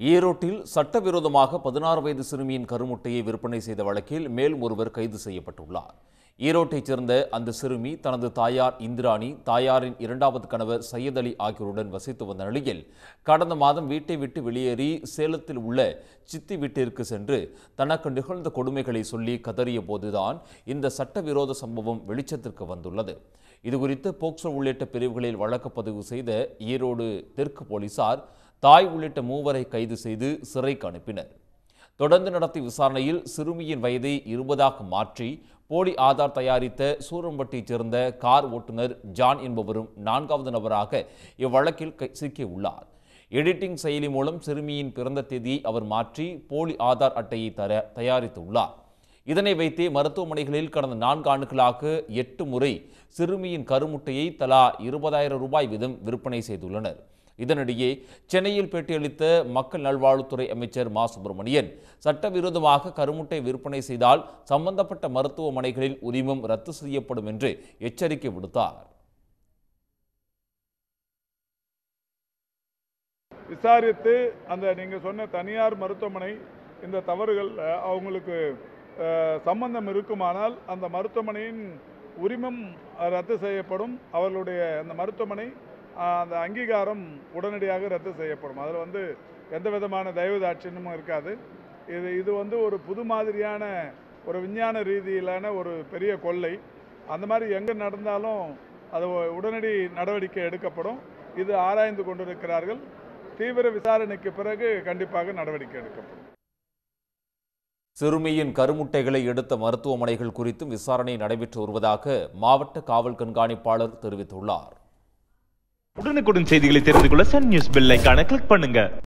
ஈரோட்டில் சட்டவிரோதமாக பதினாறு வயது சிறுமியின் கருமுட்டையை விற்பனை செய்த வழக்கில் மேலும் ஒருவர் கைது செய்யப்பட்டுள்ளார் ஈரோட்டைச் சேர்ந்த அந்த சிறுமி தனது தாயார் இந்திராணி தாயாரின் இரண்டாவது கணவர் சையத் அலி ஆகியோருடன் வசித்து வந்த நிலையில் கடந்த மாதம் வீட்டை விட்டு வெளியேறி சேலத்தில் உள்ள சித்தி வீட்டிற்கு சென்று தனக்கு நிகழ்ந்த கொடுமைகளை சொல்லி கதறிய போதுதான் இந்த சட்டவிரோத சம்பவம் வெளிச்சத்திற்கு வந்துள்ளது இதுகுறித்து போக்சோ உள்ளிட்ட பிரிவுகளில் வழக்கு பதிவு செய்த ஈரோடு தெற்கு போலீசார் தாய் உள்ளிட்ட மூவரை கைது செய்து சிறைக்கு அனுப்பினர் தொடர்ந்து நடத்திய விசாரணையில் சிறுமியின் வயதை இருபதாக மாற்றி போலி ஆதார் தயாரித்த சூரம்பட்டியைச் சேர்ந்த கார் ஓட்டுநர் ஜான் என்பவரும் நான்காவது நபராக இவ்வழக்கில் கை- சிக்கியுள்ளார் எடிட்டிங் செயலி மூலம் சிறுமியின் பிறந்த தேதியை அவர் மாற்றி போலி ஆதார் அட்டையை தர தயாரித்துள்ளார் இதனை வைத்தே மருத்துவமனைகளில் கடந்த நான்கு ஆண்டுகளாக எட்டு முறை சிறுமியின் கருமுட்டையை தலா இருபதாயிரம் ரூபாய் வீதம் விற்பனை செய்துள்ளனர் இதனிடையே சென்னையில் பேட்டியளித்த மக்கள் நல்வாழ்வுத்துறை அமைச்சர் மா சுப்பிரமணியன் சட்டவிரோதமாக கருமுட்டை விற்பனை செய்தால் சம்பந்தப்பட்ட மருத்துவமனைகளின் உரிமம் ரத்து செய்யப்படும் என்று எச்சரிக்கை விடுத்தார் விசாரித்து அந்த நீங்கள் சொன்ன தனியார் மருத்துவமனை இந்த தவறுகள் அஹ், அவங்களுக்கு அஹ், சம்பந்தம் இருக்குமானால் அந்த மருத்துவமனையின் உரிமம் அஹ், ரத்து செய்யப்படும் அவர்களுடைய அந்த மருத்துவமனை அஹ், அந்த அங்கீகாரம் உடனடியாக ரத்து செய்யப்படும் அதில் வந்து எந்த விதமான தயவுதாட்சியமும் இருக்காது இது இது வந்து ஒரு புது மாதிரியான ஒரு விஞ்ஞான ரீதியிலான ஒரு பெரிய கொள்ளை அந்த மாதிரி எங்கே நடந்தாலும் அது உடனடி நடவடிக்கை எடுக்கப்படும் இது ஆராய்ந்து கொண்டிருக்கிறார்கள் தீவிர விசாரணைக்கு பிறகு கண்டிப்பாக நடவடிக்கை எடுக்கப்படும் சிறுமியின் கருமுட்டைகளை எடுத்த மருத்துவமனைகள் குறித்தும் விசாரணை நடைபெற்று வருவதாக மாவட்ட காவல் கண்காணிப்பாளர் தெரிவித்துள்ளார் உடனுக்குடன் செய்திகளை தெரிந்து கொள்ள சன் நியூஸ் பெல் ஐகானை கிளிக் பண்ணுங்க